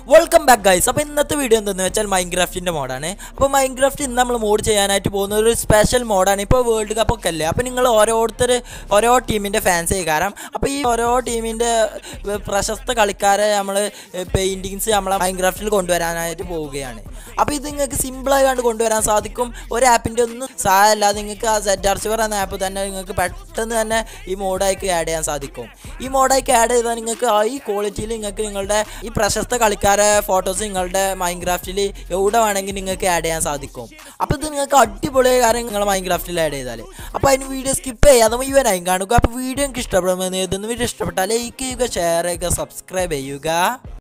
welcome back guys അപ്പോൾ ഇന്നത്തെ video എന്തെന്ന് വെച്ചാൽ മൈൻക്രാഫ്റ്റിൻ്റെ മോഡാണ് അപ്പോൾ മൈൻക്രാഫ്റ്റ് ഇന്ന് നമ്മൾ മോഡ് ചെയ്യാനായിട്ട് പോകുന്ന ഒരു സ്പെഷ്യൽ മോഡാണ് ഇപ്പോൾ വേൾഡ് കപ്പ് ഒക്കെ അല്ലേ അപ്പോൾ നിങ്ങൾ ഓരോരുത്തർ ഓരോ ടീമിൻ്റെ ഫാൻസ് കാരണം അപ്പോൾ ഈ ഓരോ ടീമിൻ്റെ പ്രശസ്ത കളിക്കാരെ നമ്മൾ പെയിൻറ്റിങ്സ് നമ്മളെ മൈൻക്രാഫ്റ്റിൽ കൊണ്ടുവരാനായിട്ട് പോവുകയാണ് അപ്പോൾ ഇത് നിങ്ങൾക്ക് സിമ്പിളായി കണ്ട് കൊണ്ടുവരാൻ സാധിക്കും ഒരു ആപ്പിൻ്റെ ഒന്നും സഹായമല്ലാതെ നിങ്ങൾക്ക് ആ സെറ്റ് ആർച്ചിവർ എന്ന ആപ്പ് തന്നെ നിങ്ങൾക്ക് പെട്ടെന്ന് തന്നെ ഈ മോഡായിക്ക് ആഡ് ചെയ്യാൻ സാധിക്കും ഈ മോഡായിക്ക് ആഡ് ചെയ്താൽ നിങ്ങൾക്ക് ആ ഈ ക്വാളിറ്റിയിൽ നിങ്ങൾക്ക് നിങ്ങളുടെ ഈ പ്രശസ്ത കളിക്കാരെ ഫോട്ടോസ് നിങ്ങളുടെ മൈൻക്രാഫ്റ്റിൽ എവിടെ വേണമെങ്കിൽ നിങ്ങൾക്ക് ആഡ് ചെയ്യാൻ സാധിക്കും അപ്പോൾ ഇത് നിങ്ങൾക്ക് അടിപൊളിയായ കാര്യം നിങ്ങൾ മൈൻക്രാഫ്റ്റിൽ ആഡ് ചെയ്താൽ അപ്പോൾ അതിന് വീഡിയോ സ്കിപ്പ് ചെയ്യാതെ മുഴുവനായും കാണുക അപ്പോൾ വീഡിയോ എനിക്ക് ഇഷ്ടപ്പെടുമെന്ന് ഇതൊന്നും വീഡിയോ ഇഷ്ടപ്പെട്ടാൽ ലൈക്ക് ചെയ്യുക ഷെയർ ചെയ്യുക സബ്സ്ക്രൈബ് ചെയ്യുക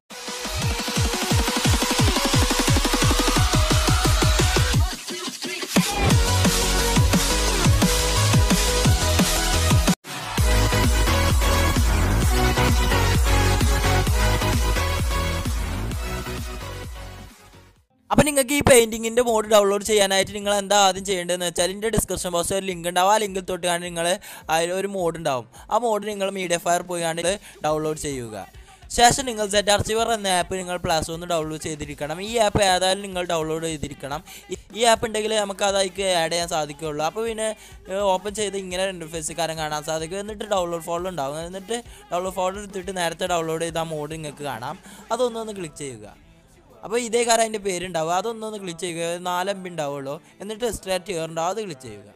അപ്പം നിങ്ങൾക്ക് ഈ പെയിൻറ്റിങ്ങിൻ്റെ മോഡ് ഡൗൺലോഡ് ചെയ്യാനായിട്ട് നിങ്ങൾ എന്താ ആദ്യം ചെയ്യേണ്ടതെന്ന് വെച്ചാൽ എൻ്റെ ഡിസ്ക്രിപ്ഷൻ ബോക്സിൽ ഒരു ലിങ്ക് ഉണ്ടാവും ആ ലിങ്കിൽ തൊട്ട് കണ്ട് നിങ്ങൾ അതിൽ ഒരു മോഡ് ഉണ്ടാവും ആ മോഡ് നിങ്ങൾ മീഡിയ ഫയർ പോയി കണ്ട് ഡൗൺലോഡ് ചെയ്യുക ശേഷം നിങ്ങൾ സെറ്റ് അർച്ചിവർ എന്ന ആപ്പ് നിങ്ങൾ പ്ലസ് ഒന്ന് ഡൗൺലോഡ് ചെയ്തിരിക്കണം ഈ ആപ്പ് ഏതായാലും നിങ്ങൾ ഡൗൺലോഡ് ചെയ്തിരിക്കണം ഈ- ഈ ആപ്പ് ഉണ്ടെങ്കിൽ നമുക്ക് അതായിക്ക് ആഡ് ചെയ്യാൻ സാധിക്കുകയുള്ളൂ അപ്പോൾ പിന്നെ ഓപ്പൺ ചെയ്ത് ഇങ്ങനെ ഇൻ്റർഫേസ് കാര്യം കാണാൻ സാധിക്കും എന്നിട്ട് ഡൗൺലോഡ് ഫോൾഡർ ഉണ്ടാവും എന്നിട്ട് ഡൗൺലോഡ് ഫോൾഡർ എടുത്തിട്ട് നേരത്തെ ഡൗൺലോഡ് ചെയ്ത ആ മോഡ് നിങ്ങൾക്ക് കാണാം അതൊന്നൊന്ന് ക്ലിക്ക് ചെയ്യുക അപ്പോൾ ഇതേ കാര്യം അതിൻ്റെ പേരുണ്ടാവും അതൊന്നൊന്ന് ക്ലിക്ക് ചെയ്യുക നാല് എം ബി ഉണ്ടാവുള്ളൂ എന്നിട്ട് സ്ട്രേറ്റ് കയറുണ്ടാവും അത് ക്ലിക്ക് ചെയ്യുക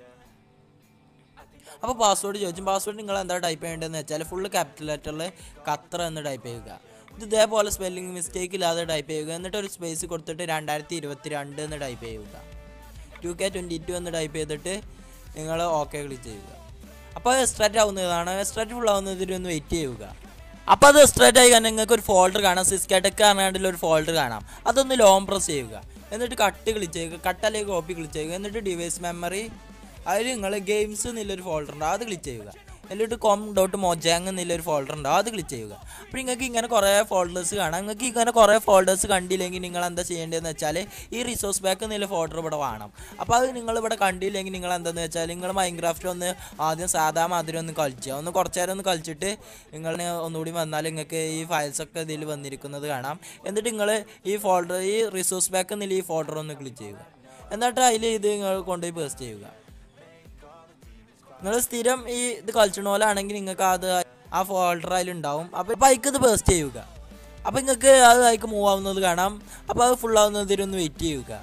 അപ്പോൾ പാസ്വേഡ് ചോദിച്ചും പാസ്വേഡ് നിങ്ങൾ എന്താ ടൈപ്പ് ചെയ്യേണ്ടതെന്ന് വെച്ചാൽ ഫുള്ള് ക്യാപിറ്റൽ ലെറ്ററിൽ ഖത്തർ എന്ന് ടൈപ്പ് ചെയ്യുക ഇത് ഇതേപോലെ സ്പെല്ലിംഗ് മിസ്റ്റേക്ക് ഇല്ലാതെ ടൈപ്പ് ചെയ്യുക എന്നിട്ട് ഒരു സ്പേസ് കൊടുത്തിട്ട് രണ്ടായിരത്തി ഇരുപത്തി രണ്ട് എന്ന് ടൈപ്പ് ചെയ്യുക ടു കെ ട്വൻറ്റി ടു എന്ന് ടൈപ്പ് ചെയ്തിട്ട് നിങ്ങൾ ഓക്കെ ക്ലിക്ക് ചെയ്യുക അപ്പോൾ എക്സ്ട്രാറ്റ് ആവുന്നതാണ് എക്സ്ട്രാറ്റ് ഫുൾ ആവുന്നതിന് ഒന്ന് വെയിറ്റ് ചെയ്യുക അപ്പോൾ അത് സ്ട്രേറ്റ് ആയി കഴിഞ്ഞാൽ നിങ്ങൾക്ക് ഒരു ഫോൾഡർ കാണാം സിസ്കാറ്റക്ക് പറഞ്ഞാണ്ടിൽ ഒരു ഫോൾഡർ കാണാം അതൊന്ന് ലോങ് പ്രസ് ചെയ്യുക എന്നിട്ട് കട്ട് ക്ലിക്ക് ചെയ്യുക കട്ട് അല്ലെങ്കിൽ കോപ്പി ക്ലിക്ക് ചെയ്യുക എന്നിട്ട് ഡിവൈസ് മെമ്മറി അതിൽ നിങ്ങൾ ഗെയിംസ് എന്നുള്ളൊരു ഫോൾഡർ ഉണ്ട് അത് ക്ലിക്ക് ചെയ്യുക എന്നിട്ട് കോം ഡോട്ട് മോജാങ് എന്നുള്ളൊരു ഫോൾഡർ ഉണ്ട് അത് ക്ലിക്ക് ചെയ്യുക അപ്പോൾ നിങ്ങൾക്ക് ഇങ്ങനെ കുറേ ഫോൾഡേഴ്സ് കാണാം നിങ്ങൾക്ക് ഇങ്ങനെ കുറേ ഫോൾഡേഴ്സ് കണ്ടില്ലെങ്കിൽ നിങ്ങൾ എന്താ ചെയ്യേണ്ടതെന്ന് വെച്ചാൽ ഈ റിസോഴ്സ് ബാക്ക് എന്നുള്ള ഫോൾഡർ ഇവിടെ വേണം അപ്പോൾ അത് നിങ്ങൾ ഇവിടെ കണ്ടില്ലെങ്കിൽ നിങ്ങൾ എന്താണെന്ന് വെച്ചാൽ നിങ്ങൾ മൈൻക്രാഫ്റ്റ് ഒന്ന് ആദ്യം സാധാ മാതിരി ഒന്ന് കളിക്കുക ഒന്ന് കുറച്ച് നേരം ഒന്ന് കളിച്ചിട്ട് നിങ്ങൾ ഒന്നുകൂടി വന്നാൽ നിങ്ങൾക്ക് ഈ ഫയൽസ് ഒക്കെ ഇതിൽ വന്നിരിക്കുന്നത് കാണാം എന്നിട്ട് നിങ്ങൾ ഈ ഫോൾഡർ ഈ റിസോഴ്സ് ബാക്ക് എന്നുള്ള ഈ ഫോൾഡർ ഒന്ന് ക്ലിക്ക് ചെയ്യുക എന്നിട്ട് അതിൽ ഇത് നിങ്ങൾ കൊണ്ടുപോയി പേസ്റ്റ് ചെയ്യുക നിങ്ങൾ സ്ഥിരം ഈ ഇത് കളിച്ചണ പോലെ ആണെങ്കിൽ നിങ്ങൾക്ക് അത് ആ ഫോൾഡർ അതിലുണ്ടാവും അപ്പോൾ ഇപ്പോൾ അതിക്ക് ഇത് പേസ്റ്റ് ചെയ്യുക അപ്പോൾ നിങ്ങൾക്ക് അത് അതിക്ക് മൂവ് ആവുന്നത് കാണാം അപ്പോൾ അത് ഫുൾ ആവുന്നതിനൊന്ന് വെയിറ്റ് ചെയ്യുക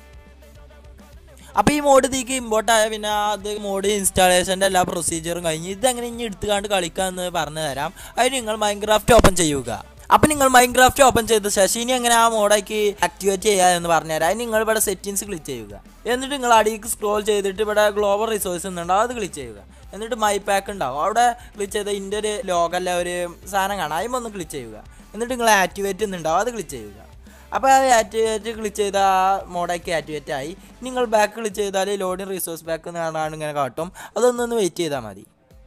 അപ്പോൾ ഈ മോഡ് ഇതിക്ക് ഇമ്പോർട്ട് ആയ പിന്നെ അത് മോഡ് ഇൻസ്റ്റാളേഷൻ്റെ എല്ലാ പ്രൊസീജിയറും കഴിഞ്ഞ് ഇതെങ്ങനെ ഇനി എടുത്തുകാണ്ട് കളിക്കാമെന്ന് പറഞ്ഞു തരാം അതിന് നിങ്ങൾ മൈൻക്രാഫ്റ്റ് ഓപ്പൺ ചെയ്യുക അപ്പം നിങ്ങൾ മൈൻക്രാഫ്റ്റ് ഓപ്പൺ ചെയ്ത ശേഷം ഇനി എങ്ങനെ ആ മോഡാക്കി ആക്ടിവേറ്റ് ചെയ്യുക എന്ന് പറഞ്ഞുതരാം അതിന് നിങ്ങൾ ഇവിടെ സെറ്റിങ്സ് ക്ലിക്ക് ചെയ്യുക എന്നിട്ട് നിങ്ങൾ അടിയിലേക്ക് സ്ക്രോൾ ചെയ്തിട്ട് ഇവിടെ ഗ്ലോബൽ റിസോഴ്സ് എന്നുണ്ടാവും അത് ക്ലിക്ക് ചെയ്യുക എന്നിട്ട് മൈ പാക്ക് ഉണ്ടാവും അവിടെ ക്ലിക്ക് ചെയ്ത ഇതിൻ്റെ ഒരു ലോഗല്ല ഒരു സാധനം കാണാം അതിമ ഒന്ന് ക്ലിക്ക് ചെയ്യുക എന്നിട്ട് നിങ്ങൾ ആക്ടിവേറ്റ് എന്നുണ്ടാവും അത് ക്ലിക്ക് ചെയ്യുക അപ്പോൾ അത് ആക്ടിവേറ്റ് ക്ലിക്ക് ചെയ്ത ആ മോഡാക്കി ആക്ടിവേറ്റ് ആയി നിങ്ങൾ ബാക്ക് ക്ലിക്ക് ചെയ്താൽ ലോഡിങ് റിസോഴ്സ് ബാക്ക് എന്ന് പറഞ്ഞാണ് ഇങ്ങനെ കാട്ടും അതൊന്നൊന്ന് വെയിറ്റ് ചെയ്താൽ മതി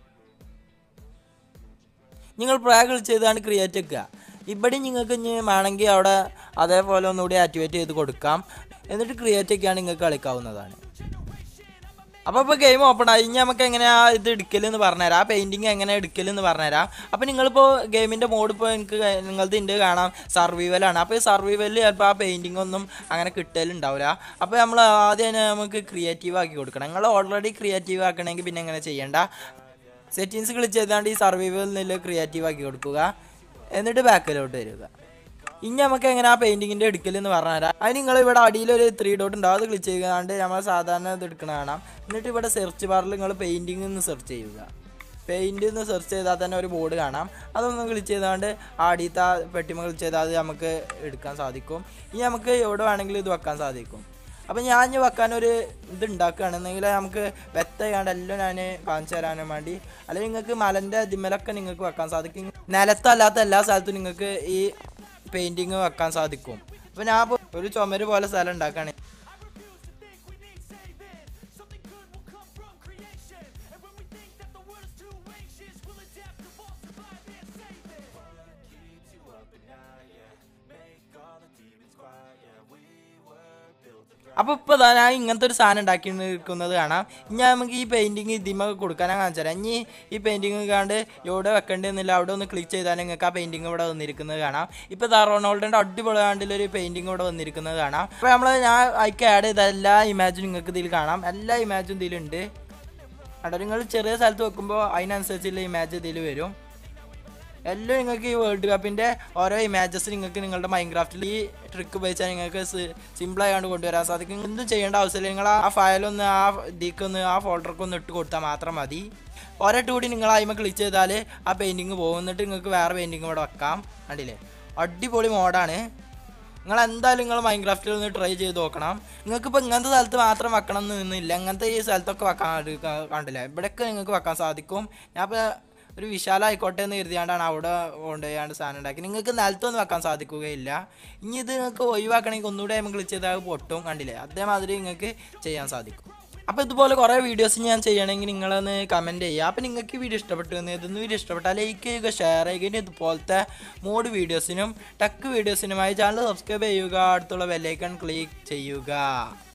നിങ്ങൾ പ്രേ ക്ലിക്ക് ചെയ്താണ് ക്രിയേറ്റ് വെക്കുക ഇവിടെ നിങ്ങൾക്ക് ഇനി വേണമെങ്കിൽ അവിടെ അതേപോലെ ഒന്നുകൂടി ആക്ടിവേറ്റ് ചെയ്ത് കൊടുക്കാം എന്നിട്ട് ക്രിയേറ്റ് ഒക്കെയാണ് നിങ്ങൾക്ക് കളിക്കാവുന്നതാണ് അപ്പോൾ ഇപ്പോൾ ഗെയിം ഓപ്പൺ ആയി ഇനി നമുക്ക് എങ്ങനെയാ ഇത് എടുക്കലെന്ന് പറഞ്ഞുതരാം ആ പെയിൻറ്റിങ് എങ്ങനെ എടുക്കലെന്ന് പറഞ്ഞുതരാം അപ്പോൾ നിങ്ങളിപ്പോൾ ഗെയിമിൻ്റെ മോഡ് ഇപ്പോൾ എനിക്ക് നിങ്ങളത് ഉണ്ട് കാണാം സർവൈവലാണ് അപ്പോൾ ഈ സർവൈവലിൽ ചിലപ്പോൾ ആ പെയിൻറ്റിംഗ് ഒന്നും അങ്ങനെ കിട്ടലുണ്ടാവില്ല അപ്പോൾ നമ്മൾ ആദ്യം തന്നെ നമുക്ക് ക്രിയേറ്റീവ് ആക്കി കൊടുക്കണം നിങ്ങൾ ഓൾറെഡി ക്രിയേറ്റീവ് ആക്കണമെങ്കിൽ പിന്നെ എങ്ങനെ ചെയ്യേണ്ട സെറ്റിങ്സ് ക്ലിക്ക് ചെയ്താണ്ട് ഈ സർവൈവലിൽ നിന്ന് ക്രിയേറ്റീവ് ആക്കി കൊടുക്കുക എന്നിട്ട് ബാക്കിലോട്ട് വരിക ഇനി നമുക്ക് എങ്ങനെ ആ പെയിന്റിങ്ങിന്റെ എടുക്കലെന്ന് പറഞ്ഞുതരാം അതിന് നിങ്ങൾ ഇവിടെ അടിയിൽ ഒരു ത്രീ ഡോട്ട് ഉണ്ടാവും അത് ക്ലിക്ക് ചെയ്യാണ്ട് നമ്മൾ സാധാരണ ഇത് എടുക്കണ കാണാം എന്നിട്ട് ഇവിടെ സെർച്ച് ബാറിൽ നിങ്ങൾ പെയിന്റിംഗ് എന്ന് സെർച്ച് ചെയ്യുക പെയിന്റ് എന്ന് സെർച്ച് ചെയ്താൽ തന്നെ ഒരു ബോർഡ് കാണാം അതൊന്ന് ക്ലിക്ക് ചെയ്താണ്ട് ആ അടിയത്തെ പെട്ടിമ ക്ലിക്ക് ചെയ്താൽ അത് നമുക്ക് എടുക്കാൻ സാധിക്കും ഇനി നമുക്ക് എവിടെ വേണമെങ്കിലും ഇത് വെക്കാൻ സാധിക്കും അപ്പം ഞാൻ ഇനി വെക്കാനൊരു ഇത് ഉണ്ടാക്കുകയാണെന്നെങ്കിൽ നമുക്ക് വ്യക്തമാണ്ട് എല്ലാം ഞാൻ കാണിച്ചു തരാനും വേണ്ടി അല്ലെങ്കിൽ നിങ്ങൾക്ക് മലൻ്റെ ദിമ്മലൊക്കെ നിങ്ങൾക്ക് വെക്കാൻ സാധിക്കും നിലത്തല്ലാത്ത എല്ലാ സ്ഥലത്തും നിങ്ങൾക്ക് ഈ പെയിൻറ്റിങ് വെക്കാൻ സാധിക്കും അപ്പം ഞാൻ ഇപ്പൊ ഒരു ചുമര് പോലെ സ്ഥലം ഉണ്ടാക്കുകയാണ് അപ്പോൾ ഇപ്പോൾ ഇതാ ഞാൻ ഇങ്ങനത്തെ ഒരു സാധനം ഉണ്ടാക്കി നിൽക്കുന്നത് കാണാം ഇനി നമുക്ക് ഈ പെയിൻറ്റിങ് ഇതിമ കൊടുക്കാനാ കാണിച്ചു തരാം ഇനി ഈ പെയിൻറ്റിങ് കാണ്ട് എവിടെ വെക്കേണ്ടതെന്നില്ല അവിടെ ഒന്ന് ക്ലിക്ക് ചെയ്താൽ നിങ്ങൾക്ക് ആ പെയിൻറ്റിങ് ഇവിടെ വന്നിരിക്കുന്നത് കാണാം ഇപ്പോൾ ഇതാ റൊണാൾഡോൻ്റെ അടിപൊളി കാണ്ടിലൊരു പെയിൻറ്റിങ് ഇവിടെ വന്നിരിക്കുന്നത് കാണാം അപ്പോൾ നമ്മൾ ഞാൻ അതിക്ക് ആഡ് ചെയ്ത എല്ലാ ഇമാജും നിങ്ങൾക്ക് ഇതിൽ കാണാം എല്ലാ ഇമാജും ഇതിലുണ്ട് അവിടെ നിങ്ങൾ ചെറിയ സ്ഥലത്ത് വെക്കുമ്പോൾ അതിനനുസരിച്ചുള്ള ഇമാജ് ഇതിൽ വരും എല്ലാം നിങ്ങൾക്ക് ഈ വേൾഡ് കപ്പിൻ്റെ ഓരോ ഇമാജസ് നിങ്ങൾക്ക് നിങ്ങളുടെ മൈൻക്രാഫ്റ്റിൽ ഈ ട്രിക്ക് ഉപയോഗിച്ചാൽ നിങ്ങൾക്ക് സിമ്പിൾ ആയതുകൊണ്ട് കൊണ്ടുവരാൻ സാധിക്കും എന്തും ചെയ്യേണ്ട ആവശ്യമില്ല നിങ്ങൾ ആ ഫയലൊന്ന് ആ ഇതിക്കൊന്ന് ആ ഫോൾഡർക്ക് ഒന്ന് ഇട്ട് കൊടുത്താൽ മാത്രം മതി ഒരട്ട് കൂടി നിങ്ങൾ അതിമ ക്ലിക്ക് ചെയ്താൽ ആ പെയിൻറ്റിങ് പോകും എന്നിട്ട് നിങ്ങൾക്ക് വേറെ പെയിൻറ്റിങ് ഇവിടെ വെക്കാം കണ്ടില്ലേ അടിപൊളി മോഡാണ് നിങ്ങൾ എന്തായാലും നിങ്ങൾ മൈൻക്രാഫ്റ്റിൽ ഒന്ന് ട്രൈ ചെയ്ത് നോക്കണം നിങ്ങൾക്ക് ഇപ്പോൾ ഇങ്ങനത്തെ സ്ഥലത്ത് മാത്രം വെക്കണം എന്ന് നിന്നില്ല ഇങ്ങനത്തെ ഈ സ്ഥലത്തൊക്കെ വെക്കാൻ ക- കണ്ടില്ലേ ഇവിടെയൊക്കെ നിങ്ങൾക്ക് വെക്കാൻ സാധിക്കും ഞാൻ ഇപ്പോൾ ഒരു വിശാലമായിക്കോട്ടെ എന്ന് കരുതിയാണ്ടാണ് അവിടെ കൊണ്ടുപോയാണ്ട് സാധനം ഉണ്ടാക്കി നിങ്ങൾക്ക് നിലത്തൊന്നും വെക്കാൻ സാധിക്കുകയില്ല ഇനി ഇത് നിങ്ങൾക്ക് ഒഴിവാക്കണമെങ്കിൽ ഒന്നുകൂടെ നമ്മൾ ക്ലിക്ക് ചെയ്താൽ അത് പൊട്ടും കണ്ടില്ലേ അതേമാതിരി നിങ്ങൾക്ക് ചെയ്യാൻ സാധിക്കും അപ്പോൾ ഇതുപോലെ കുറേ വീഡിയോസ് ഞാൻ ചെയ്യണമെങ്കിൽ നിങ്ങളൊന്ന് കമൻറ്റ് ചെയ്യുക അപ്പോൾ നിങ്ങൾക്ക് ഈ വീഡിയോ ഇഷ്ടപ്പെട്ടു എന്ന് ഇതൊന്നും വീഡിയോ ഇഷ്ടപ്പെട്ടാൽ ലൈക്ക് ചെയ്യുക ഷെയർ ചെയ്യുക ഇനി ഇതുപോലത്തെ മോഡ് വീഡിയോസിനും ടെക് വീഡിയോസിനുമായി ചാനൽ സബ്സ്ക്രൈബ് ചെയ്യുക അടുത്തുള്ള ബെല്ലൈക്കൺ ക്ലിക്ക് ചെയ്യുക